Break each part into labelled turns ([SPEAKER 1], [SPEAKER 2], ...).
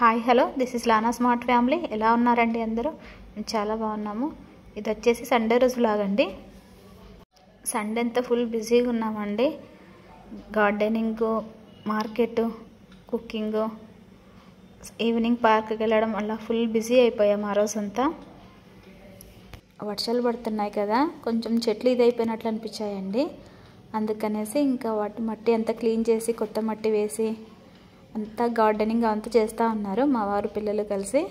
[SPEAKER 1] hi hello this is Lana smart family ఎలా ఉన్నారండి అందరూ మేము చాలా బాగున్నాము ఇది వచ్చేసి సండే రోజు లాగండి సండే అంతా ఫుల్ బిజీగా ఉన్నామండి గార్డెనింగ్ మార్కెట్ కుకింగ్ ఈవినింగ్ పార్క్కి వెళ్ళడం అలా ఫుల్ బిజీ అయిపోయాం ఆ రోజంతా వర్షాలు పడుతున్నాయి కదా కొంచెం చెట్లు ఇదైపోయినట్లు అనిపించాయండి అందుకనేసి ఇంకా వాటి మట్టి అంతా క్లీన్ చేసి కొత్త మట్టి వేసి అంతా గార్డెనింగ్ అంతా చేస్తూ ఉన్నారు మా వారు పిల్లలు కలిసి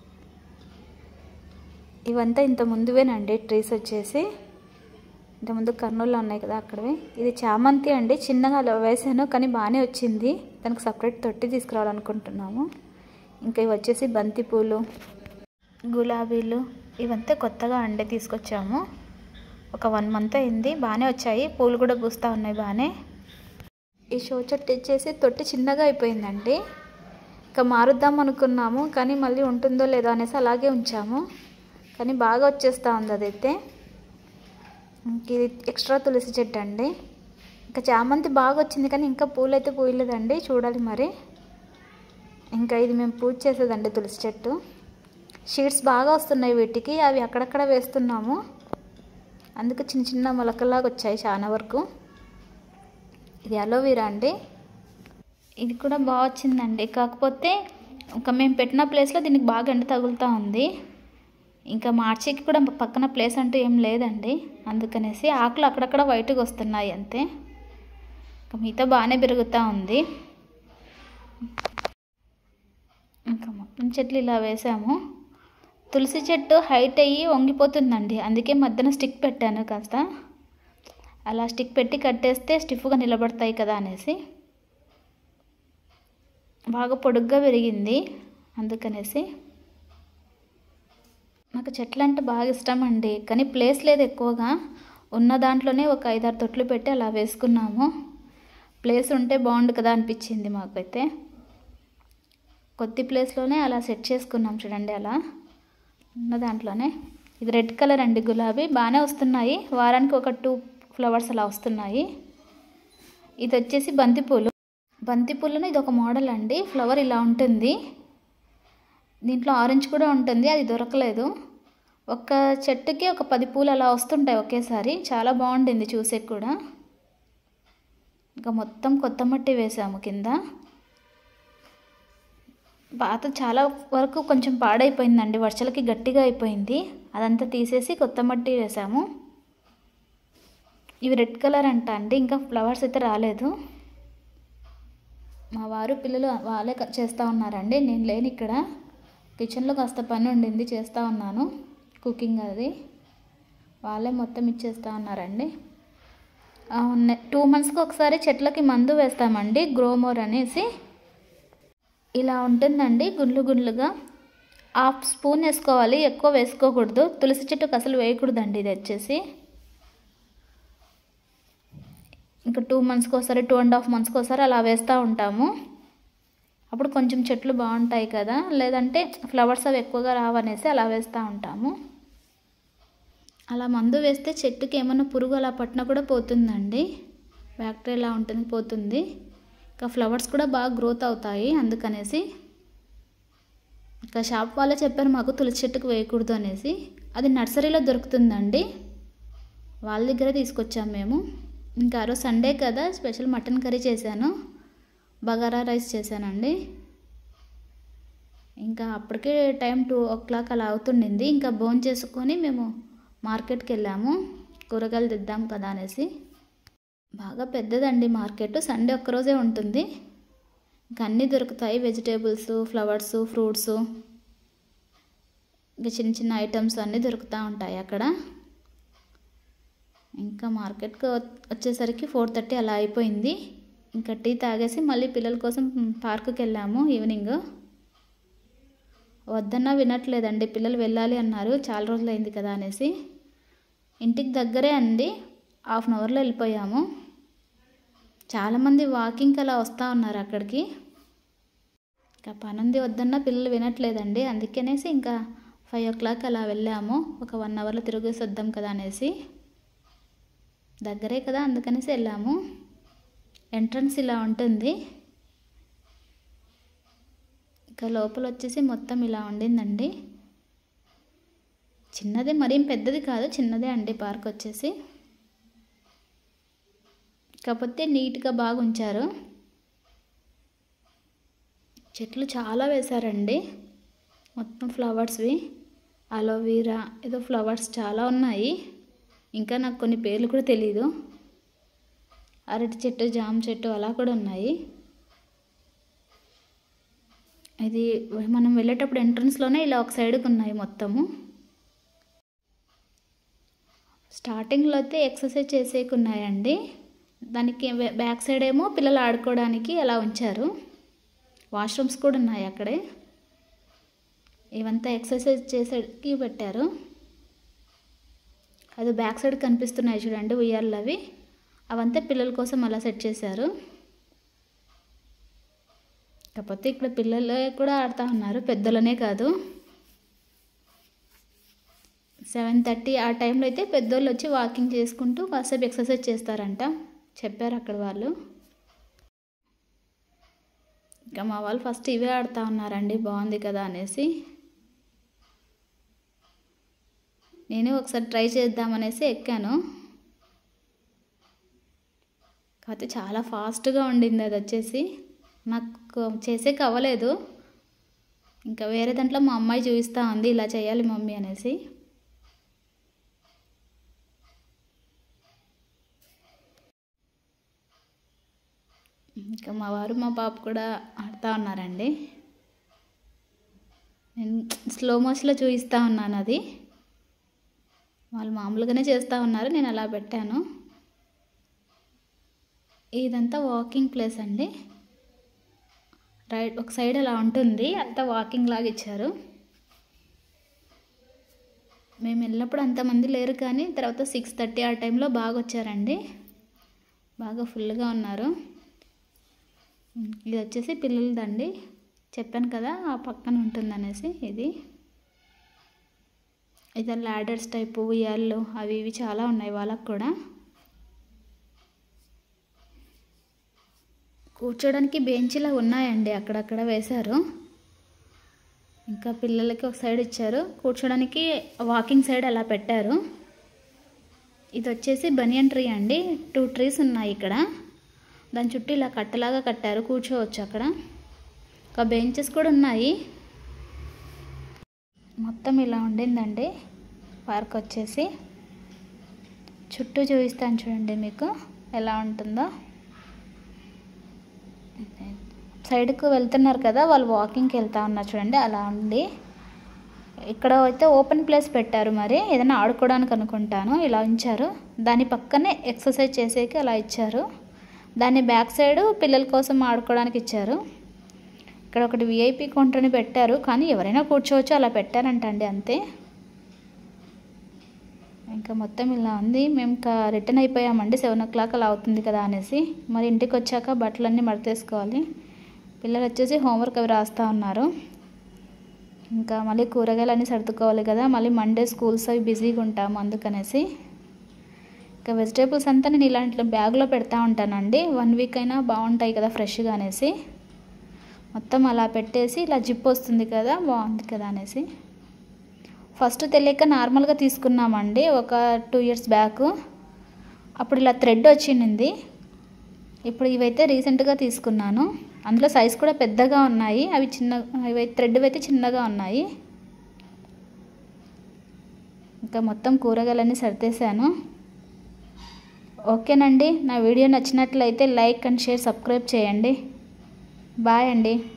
[SPEAKER 1] ఇవంతా ఇంత ముందువేనండి ట్రీస్ వచ్చేసి ఇంతకుముందు కర్నూలులో ఉన్నాయి కదా అక్కడవి ఇది చామంతి అండి చిన్నగా అలా వేసాను కానీ బాగానే వచ్చింది దానికి సపరేట్ తొట్టి తీసుకురావాలనుకుంటున్నాము ఇంకా ఇవి వచ్చేసి బంతి పూలు గులాబీలు ఇవంతా కొత్తగా అండి తీసుకొచ్చాము ఒక వన్ మంత్ అయింది బాగానే వచ్చాయి పూలు కూడా పూస్తూ ఉన్నాయి బాగానే ఈ షో చెట్టు ఇచ్చేసి తొట్టి చిన్నగా అయిపోయిందండి ఇంకా మారుద్దాం అనుకున్నాము కానీ మళ్ళీ ఉంటుందో లేదో అనేసి అలాగే ఉంచాము కానీ బాగా వచ్చేస్తూ ఉంది అదైతే ఇంక ఇది ఎక్స్ట్రా తులసి చెట్టు అండి ఇంకా చామంతి బాగా వచ్చింది కానీ ఇంకా పూలు అయితే పూయలేదండి చూడాలి మరి ఇంకా ఇది మేము పూజ చేసేదండి తులసి చెట్టు షీట్స్ బాగా వస్తున్నాయి వీటికి అవి అక్కడక్కడ వేస్తున్నాము అందుకు చిన్న చిన్న మొలకల్లాగా వచ్చాయి చాలా వరకు ఇది అలోవీరా అండి ఇది కూడా బాగా వచ్చిందండి కాకపోతే ఇంకా మేము పెట్టిన ప్లేస్లో దీనికి బాగా ఎండ తగులుతూ ఉంది ఇంకా మార్చికి కూడా పక్కన ప్లేస్ అంటూ ఏం లేదండి అందుకనేసి ఆకులు అక్కడక్కడ వైట్గా వస్తున్నాయి అంతే ఇంకా మిగతా బాగానే పెరుగుతూ ఉంది ఇంకా మొత్తం చెట్లు ఇలా వేసాము తులసి చెట్టు హైట్ అయ్యి వంగిపోతుందండి అందుకే మధ్యన స్టిక్ పెట్టాను కాస్త అలా స్టిక్ పెట్టి కట్టేస్తే స్టిఫ్గా నిలబడతాయి కదా అనేసి బాగా పొడుగ్గా పెరిగింది అందుకనేసి నాకు చెట్లు అంటే బాగా ఇష్టం అండి కానీ ప్లేస్ లేదు ఎక్కువగా ఉన్న దాంట్లోనే ఒక ఐదారు తొట్లు పెట్టి అలా వేసుకున్నాము ప్లేస్ ఉంటే బాగుండు కదా అనిపించింది మాకైతే కొద్ది ప్లేస్లోనే అలా సెట్ చేసుకున్నాం చూడండి అలా ఉన్న దాంట్లోనే ఇది రెడ్ కలర్ అండి గులాబీ బాగానే వస్తున్నాయి వారానికి ఒక టూ ఫ్లవర్స్ అలా వస్తున్నాయి ఇది వచ్చేసి బంతిపూలు బంతిపూలను ఇది ఒక మోడల్ అండి ఫ్లవర్ ఇలా ఉంటుంది దీంట్లో ఆరెంజ్ కూడా ఉంటుంది అది దొరకలేదు ఒక చెట్టుకి ఒక పది పూలు అలా వస్తుంటాయి ఒకేసారి చాలా బాగుండింది చూసే కూడా ఇంకా మొత్తం కొత్త మట్టి వేసాము కింద పాత చాలా వరకు కొంచెం పాడైపోయిందండి వర్షాలకి గట్టిగా అయిపోయింది అదంతా తీసేసి కొత్త మట్టి వేసాము ఇవి రెడ్ కలర్ అంట అండి ఇంకా ఫ్లవర్స్ అయితే రాలేదు మా వారు పిల్లలు వాళ్ళే చేస్తూ ఉన్నారండి నేను లేని ఇక్కడ కిచెన్లో కాస్త పని ఉండింది చేస్తూ ఉన్నాను కుకింగ్ అది వాళ్ళే మొత్తం ఇచ్చేస్తూ ఉన్నారండి టూ మంత్స్కి ఒకసారి చెట్లకి మందు వేస్తామండి గ్రోమోర్ అనేసి ఇలా ఉంటుందండి గుండ్లు గుండ్లుగా హాఫ్ స్పూన్ వేసుకోవాలి ఎక్కువ వేసుకోకూడదు తులసి చెట్టుకు అసలు వేయకూడదండి ఇది వచ్చేసి ఇంకా టూ మంత్స్కి ఒకసారి టూ అండ్ హాఫ్ మంత్స్కి ఒకసారి అలా వేస్తూ ఉంటాము అప్పుడు కొంచెం చెట్లు బాగుంటాయి కదా లేదంటే ఫ్లవర్స్ అవి ఎక్కువగా రావనేసి అలా వేస్తూ ఉంటాము అలా మందు వేస్తే చెట్టుకి ఏమన్నా పురుగు అలా పట్టినా కూడా పోతుందండి బ్యాక్టీరియా ఉంటుంది పోతుంది ఇంకా ఫ్లవర్స్ కూడా బాగా గ్రోత్ అవుతాయి అందుకనేసి ఇంకా షాప్ వాళ్ళే చెప్పారు మాకు తులసి చెట్టుకు వేయకూడదు అనేసి అది నర్సరీలో దొరుకుతుందండి వాళ్ళ దగ్గర తీసుకొచ్చాము మేము ఇంకా ఆ రోజు సండే కదా స్పెషల్ మటన్ కర్రీ చేశాను బగారా రైస్ చేశానండి ఇంకా అప్పటికే టైం టూ ఓ క్లాక్ అలా అవుతుండింది ఇంకా బోన్ చేసుకొని మేము మార్కెట్కి వెళ్ళాము కూరగాయలు తెద్దాం కదా అనేసి బాగా పెద్దదండి మార్కెట్ సండే ఒక్కరోజే ఉంటుంది ఇంకా అన్నీ దొరుకుతాయి వెజిటేబుల్స్ ఫ్లవర్స్ ఫ్రూట్స్ ఇంకా చిన్న చిన్న ఐటమ్స్ అన్నీ దొరుకుతూ ఉంటాయి అక్కడ ఇంకా మార్కెట్కి వచ్చేసరికి ఫోర్ థర్టీ అలా అయిపోయింది ఇంకా టీ తాగేసి మళ్ళీ పిల్లల కోసం పార్కుకి వెళ్ళాము ఈవినింగ్ వద్దన్నా వినట్లేదండి పిల్లలు వెళ్ళాలి అన్నారు చాలా రోజులు అయింది కదా అనేసి ఇంటికి దగ్గరే అండి హాఫ్ అన్ అవర్లో వెళ్ళిపోయాము చాలామంది వాకింగ్కి అలా వస్తూ ఉన్నారు అక్కడికి ఇంకా పనుంది వద్దన్నా పిల్లలు వినట్లేదండి అందుకనేసి ఇంకా ఫైవ్ ఓ క్లాక్ అలా వెళ్ళాము ఒక వన్ అవర్లో తిరిగేసి వద్దాం కదా అనేసి దగ్గరే కదా అందుకనేసి వెళ్ళాము ఎంట్రన్స్ ఇలా ఉంటుంది ఇంకా లోపల వచ్చేసి మొత్తం ఇలా ఉండిందండి చిన్నదే మరేం పెద్దది కాదు చిన్నదే అండి పార్క్ వచ్చేసి కాకపోతే నీట్గా బాగా ఉంచారు చెట్లు చాలా వేశారండి మొత్తం ఫ్లవర్స్వి అలోవీరా ఏదో ఫ్లవర్స్ చాలా ఉన్నాయి ఇంకా నాకు కొన్ని పేర్లు కూడా తెలీదు అరటి చెట్టు జామ చెట్టు అలా కూడా ఉన్నాయి ఇది మనం వెళ్ళేటప్పుడు ఎంట్రన్స్లోనే ఇలా ఒక సైడ్కి ఉన్నాయి మొత్తము స్టార్టింగ్లో అయితే ఎక్సర్సైజ్ చేసేకి ఉన్నాయండి దానికి బ్యాక్ సైడ్ ఏమో పిల్లలు ఆడుకోవడానికి అలా ఉంచారు వాష్రూమ్స్ కూడా ఉన్నాయి అక్కడే ఇవంతా ఎక్సర్సైజ్ చేసేకి పెట్టారు అది బ్యాక్ సైడ్ కనిపిస్తున్నాయి చూడండి ఉయ్యాళ్ళు అవి అవంతా పిల్లల కోసం అలా సెట్ చేశారు కాకపోతే ఇక్కడ పిల్లలు కూడా ఆడుతూ ఉన్నారు పెద్దలనే కాదు సెవెన్ థర్టీ ఆ టైంలో అయితే పెద్దోళ్ళు వచ్చి వాకింగ్ చేసుకుంటూ కాసేపు ఎక్సర్సైజ్ చేస్తారంట చెప్పారు అక్కడ వాళ్ళు ఇంకా మా వాళ్ళు ఫస్ట్ ఇవే ఆడుతూ ఉన్నారండి బాగుంది కదా అనేసి నేను ఒకసారి ట్రై చేద్దామనేసి ఎక్కాను కాకపోతే చాలా ఫాస్ట్గా ఉండింది అది వచ్చేసి నాకు చేసేకి అవ్వలేదు ఇంకా వేరే దాంట్లో మా అమ్మాయి చూపిస్తూ ఉంది ఇలా చేయాలి మమ్మీ అనేసి ఇంకా మా వారు మా పాప కూడా ఆడుతూ ఉన్నారండి నేను స్లో మోషన్లో చూపిస్తూ ఉన్నాను అది వాళ్ళు మామూలుగానే చేస్తూ ఉన్నారు నేను అలా పెట్టాను ఇదంతా వాకింగ్ ప్లేస్ అండి రైట్ ఒక సైడ్ అలా ఉంటుంది అంతా వాకింగ్ లాగా ఇచ్చారు మేము వెళ్ళినప్పుడు అంతమంది లేరు కానీ తర్వాత సిక్స్ థర్టీ ఆ టైంలో బాగా వచ్చారండి బాగా ఫుల్గా ఉన్నారు ఇది వచ్చేసి పిల్లలదండి చెప్పాను కదా ఆ పక్కన ఉంటుందనేసి ఇది ఇది ల్యాడర్స్ టైపు ఉయ్యాళ్ళు అవి ఇవి చాలా ఉన్నాయి వాళ్ళకు కూడా కూర్చోడానికి బెంచ్లా ఉన్నాయండి అక్కడక్కడ వేశారు ఇంకా పిల్లలకి ఒక సైడ్ ఇచ్చారు కూర్చోడానికి వాకింగ్ సైడ్ అలా పెట్టారు ఇది వచ్చేసి బనియన్ ట్రీ అండి టూ ట్రీస్ ఉన్నాయి ఇక్కడ దాని చుట్టూ ఇలా కట్టలాగా కట్టారు కూర్చోవచ్చు అక్కడ ఒక బెంచెస్ కూడా ఉన్నాయి మొత్తం ఇలా ఉండిందండి పార్క్ వచ్చేసి చుట్టూ చూపిస్తాను చూడండి మీకు ఎలా ఉంటుందో సైడ్కు వెళ్తున్నారు కదా వాళ్ళు వాకింగ్కి వెళ్తా ఉన్నారు చూడండి అలా ఉంది ఇక్కడ అయితే ఓపెన్ ప్లేస్ పెట్టారు మరి ఏదైనా ఆడుకోవడానికి అనుకుంటాను ఇలా ఉంచారు దాని పక్కనే ఎక్సర్సైజ్ చేసేకి అలా ఇచ్చారు దాని బ్యాక్ సైడ్ పిల్లల కోసం ఆడుకోవడానికి ఇచ్చారు ఇక్కడ ఒకటి విఐపి కౌంటర్ని పెట్టారు కానీ ఎవరైనా కూర్చోవచ్చు అలా పెట్టారంటండి అంతే ఇంకా మొత్తం ఇలా ఉంది మేము ఇంకా రిటర్న్ అయిపోయామండి సెవెన్ ఓ క్లాక్ అలా అవుతుంది కదా అనేసి మరి ఇంటికి వచ్చాక బట్టలన్నీ మడతేసుకోవాలి పిల్లలు వచ్చేసి హోంవర్క్ అవి రాస్తూ ఉన్నారు ఇంకా మళ్ళీ కూరగాయలు అన్నీ సర్దుకోవాలి కదా మళ్ళీ మండే స్కూల్స్ అవి బిజీగా ఉంటాము అందుకనేసి ఇంకా వెజిటేబుల్స్ అంతా నేను ఇలాంటి బ్యాగ్లో పెడతా ఉంటానండి వన్ వీక్ అయినా బాగుంటాయి కదా ఫ్రెష్గా అనేసి మొత్తం అలా పెట్టేసి ఇలా జిప్ వస్తుంది కదా బాగుంది కదా అనేసి ఫస్ట్ తెలియక నార్మల్గా తీసుకున్నామండి ఒక టూ ఇయర్స్ బ్యాక్ అప్పుడు ఇలా థ్రెడ్ వచ్చింది ఇప్పుడు ఇవైతే రీసెంట్గా తీసుకున్నాను అందులో సైజ్ కూడా పెద్దగా ఉన్నాయి అవి చిన్న ఇవి థ్రెడ్ అయితే చిన్నగా ఉన్నాయి ఇంకా మొత్తం కూరగాయలన్నీ సర్దేశాను ఓకేనండి నా వీడియో నచ్చినట్లయితే లైక్ అండ్ షేర్ సబ్స్క్రైబ్ చేయండి బాయ్ అండి